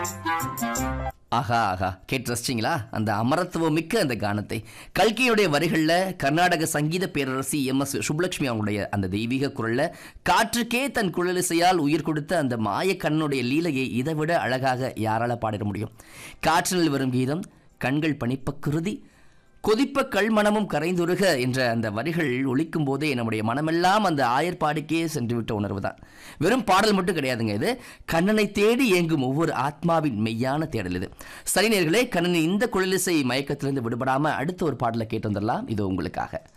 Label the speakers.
Speaker 1: ஆஹா ஆஹா கேட்டு ரசிச்சிங்களா அந்த அமரத்துவம் மிக்க அந்த கானத்தை கல்கியுடைய வரிகளில் கர்நாடக சங்கீத பேரரசி எம் எஸ் சுப்புலட்சுமி அவங்களுடைய அந்த தெய்வீக குரல்ல காற்றுக்கே தன் குழலிசையால் உயிர் கொடுத்த அந்த மாய கண்ணுடைய லீலையை இதை விட அழகாக யாரால பாடிட முடியும் காற்றினில் வரும் கீதம் கண்கள் பணிப்ப குருதி கொதிப்ப கல்மணமும் கரைந்துருக என்ற அந்த வரிகள் ஒலிக்கும் போதே நம்முடைய மனமெல்லாம் அந்த ஆயர்பாடிக்கே சென்று விட்ட உணர்வு தான் வெறும் பாடல் மட்டும் கிடையாதுங்க இது கண்ணனை தேடி இயங்கும் ஒவ்வொரு ஆத்மாவின் மெய்யான தேடல் இது சரி நேர்களே கண்ணனின் இந்த குழலிசை மயக்கத்திலிருந்து விடுபடாம அடுத்த ஒரு பாடலை கேட்டு வந்துடலாம் இது உங்களுக்காக